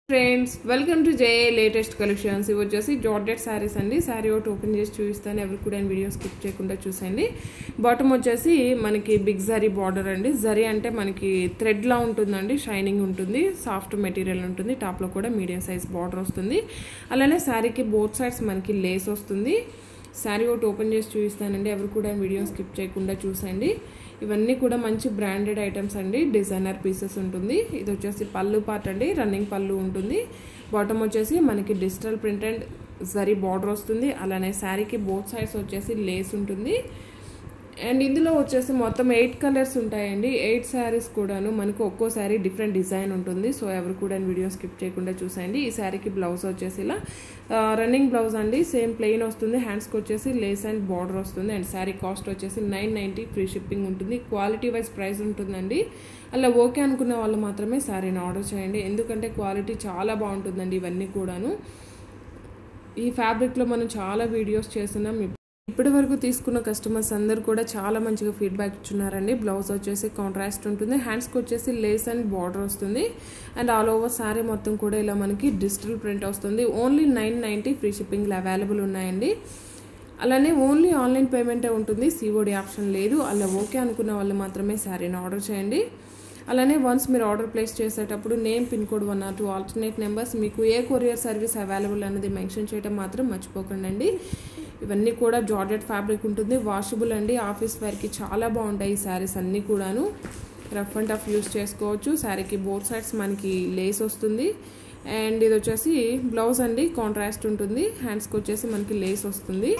friends welcome to J latest collections ఇవి వచ్చేసి georgette saris అండి శారీ ఒకటి ఓపెన్ చేసి చూపిస్తాను ఎవరు కూడా వీడియో స్కిప్ చేయకుండా చూసండి బాటమ్ వచ్చేసి మనకి బిగ్ జరీ బార్డర్ అండి జరీ అంటే మనకి థ్రెడ్లా ఉంటుందండి షైనింగ్ ఉంటుంది సాఫ్ట్ మెటీరియల్ ఉంటుంది టాప్లో కూడా మీడియం సైజ్ బార్డర్ వస్తుంది అలానే శారీకి బోత్ సైడ్స్ మనకి లేస్ వస్తుంది శారీ ఒకటి ఓపెన్ చేసి చూపిస్తానండి ఎవరు కూడా వీడియో స్కిప్ చేయకుండా చూసండి ఇవన్నీ కూడా మంచి బ్రాండెడ్ ఐటమ్స్ అండి డిజైనర్ పీసెస్ ఉంటుంది ఇది వచ్చేసి పళ్ళు పార్ట్ అండి రన్నింగ్ పళ్ళు ఉంటుంది బాటమ్ వచ్చేసి మనకి digital print and zari border వస్తుంది అలానే శారీకి బోత్ సైడ్స్ వచ్చేసి లేస్ ఉంటుంది అండ్ ఇందులో వచ్చేసి మొత్తం ఎయిట్ కలర్స్ ఉంటాయండి ఎయిట్ శారీస్ కూడాను మనకు ఒక్కో శారీ డిఫరెంట్ డిజైన్ ఉంటుంది సో ఎవరు కూడా వీడియో స్కిప్ చేయకుండా చూసేయండి ఈ శారీకి బ్లౌజ్ వచ్చేసి ఇలా రన్నింగ్ బ్లౌజ్ అండి సేమ్ ప్లెయిన్ వస్తుంది హ్యాండ్స్కి వచ్చేసి లేస్ అండ్ బార్డర్ వస్తుంది అండ్ శారీ కాస్ట్ వచ్చేసి నైన్ నైంటీ ఫ్రీ షిప్పింగ్ ఉంటుంది క్వాలిటీ వైజ్ ప్రైస్ ఉంటుందండి అలా ఓకే అనుకున్న వాళ్ళు మాత్రమే శారీని ఆర్డర్ చేయండి ఎందుకంటే క్వాలిటీ చాలా బాగుంటుందండి ఇవన్నీ కూడాను ఈ ఫ్యాబ్రిక్లో మనం చాలా వీడియోస్ చేస్తున్నాం ఇప్పటి వరకు తీసుకున్న కస్టమర్స్ అందరు కూడా చాలా మంచిగా ఫీడ్బ్యాక్ ఇచ్చున్నారండి బ్లౌజ్ వచ్చేసి కాంట్రాస్ట్ ఉంటుంది హ్యాండ్స్కి వచ్చేసి లేస్ అండ్ బార్డర్ వస్తుంది అండ్ ఆల్ ఓవర్ శారీ మొత్తం కూడా ఇలా మనకి డిజిటల్ ప్రింట్ వస్తుంది ఓన్లీ నైన్ నైంటీ ఫ్రీ షిప్పింగ్లు అవైలబుల్ ఉన్నాయండి అలానే ఓన్లీ ఆన్లైన్ పేమెంటే ఉంటుంది సిఓడి ఆప్షన్ లేదు అలా ఓకే అనుకున్న వాళ్ళు మాత్రమే శారీని ఆర్డర్ చేయండి అలానే వన్స్ మీరు ఆర్డర్ ప్లేస్ చేసేటప్పుడు name pin code one or two alternate numbers మీకు ఏ కొరియర్ సర్వీస్ అవైలబుల్ అనేది మెన్షన్ చేయడం మాత్రం మర్చిపోకండి ఇవన్నీ కూడా జార్జెట్ ఫ్యాబ్రిక్ ఉంటుంది వాషబుల్ అండి ఆఫీస్ వేర్కి చాలా బాగుంటాయి ఈ శారీస్ అన్నీ కూడాను రఫ్ అండ్ టఫ్ యూస్ చేసుకోవచ్చు శారీకి బోత్ సైడ్స్ మనకి లేస్ వస్తుంది అండ్ ఇది వచ్చేసి బ్లౌజ్ అండి కాంట్రాస్ట్ ఉంటుంది హ్యాండ్స్కి వచ్చేసి మనకి లేస్ వస్తుంది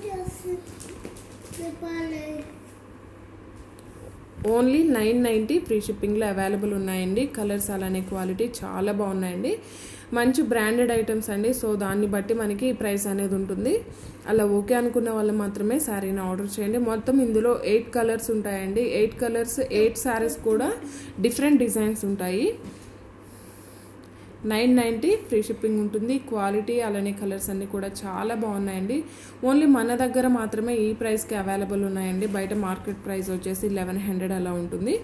ఓన్లీ నైన్ నైంటీ ఫ్రీ షిప్పింగ్లో అవైలబుల్ ఉన్నాయండి కలర్స్ అలానే క్వాలిటీ చాలా బాగున్నాయండి మంచి బ్రాండెడ్ ఐటమ్స్ అండి సో దాన్ని బట్టి మనకి ప్రైస్ అనేది ఉంటుంది అలా ఓకే అనుకున్న వాళ్ళు మాత్రమే శారీని ఆర్డర్ చేయండి మొత్తం ఇందులో ఎయిట్ కలర్స్ ఉంటాయండి ఎయిట్ కలర్స్ ఎయిట్ శారీస్ కూడా డిఫరెంట్ డిజైన్స్ ఉంటాయి నైన్ నైంటీ ఫ్రీ షిప్పింగ్ ఉంటుంది క్వాలిటీ అలానే కలర్స్ అన్నీ కూడా చాలా బాగున్నాయండి ఓన్లీ మన దగ్గర మాత్రమే ఈ ప్రైస్కి అవైలబుల్ ఉన్నాయండి బయట మార్కెట్ ప్రైస్ వచ్చేసి లెవెన్ హండ్రెడ్ అలా ఉంటుంది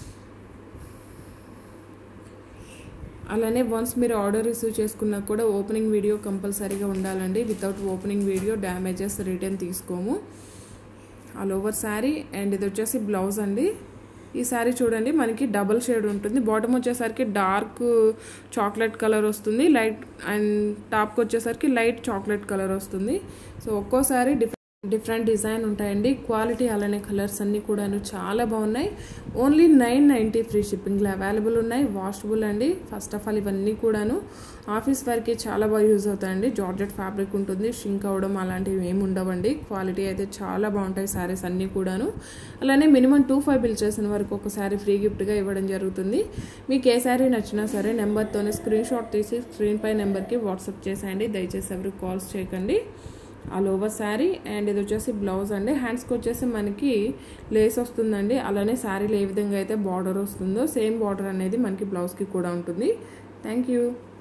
అలానే వన్స్ మీరు ఆర్డర్ రిసీవ్ చేసుకున్నా కూడా ఓపెనింగ్ వీడియో కంపల్సరీగా ఉండాలండి without opening video damages return తీసుకోము ఆల్ ఓవర్ శారీ అండ్ ఇది వచ్చేసి బ్లౌజ్ అండి ఈ శారీ చూడండి మనకి డబల్ షేడ్ ఉంటుంది బాటమ్ వచ్చేసరికి డార్క్ చాక్లెట్ కలర్ వస్తుంది లైట్ అండ్ టాప్కి వచ్చేసరికి లైట్ చాక్లెట్ కలర్ వస్తుంది సో ఒక్కోసారి డిఫరెంట్ డిఫరెంట్ డిజైన్ ఉంటాయండి క్వాలిటీ అలానే కలర్స్ అన్నీ కూడాను చాలా బాగున్నాయి ఓన్లీ నైన్ నైంటీ ఫ్రీ షిప్పింగ్లో అవైలబుల్ ఉన్నాయి వాషబుల్ అండి ఫస్ట్ ఆఫ్ ఆల్ ఇవన్నీ కూడాను ఆఫీస్ వరకు చాలా బాగా యూజ్ అవుతాయండి జార్జెట్ ఫ్యాబ్రిక్ ఉంటుంది షింక్ అవ్వడం అలాంటివి ఏమి ఉండవండి క్వాలిటీ అయితే చాలా బాగుంటాయి శారీస్ అన్నీ కూడాను అలానే మినిమం టూ ఫైవ్ బిల్ చేసిన వరకు ఒక శారీ ఫ్రీ గిఫ్ట్గా ఇవ్వడం జరుగుతుంది మీకు ఏ శారీ నచ్చినా సరే నెంబర్తోనే స్క్రీన్ షాట్ తీసి స్క్రీన్ పై నెంబర్కి వాట్సాప్ చేసేయండి దయచేసి ఎవరు కాల్స్ చేయకండి ఆల్ ఓవర్ శారీ అండ్ ఇది వచ్చేసి బ్లౌజ్ అండి హ్యాండ్స్కి వచ్చేసి మనకి లేస్ వస్తుందండి అలానే శారీలో ఏ విధంగా అయితే బార్డర్ వస్తుందో సేమ్ బార్డర్ అనేది మనకి బ్లౌజ్కి కూడా ఉంటుంది థ్యాంక్ యూ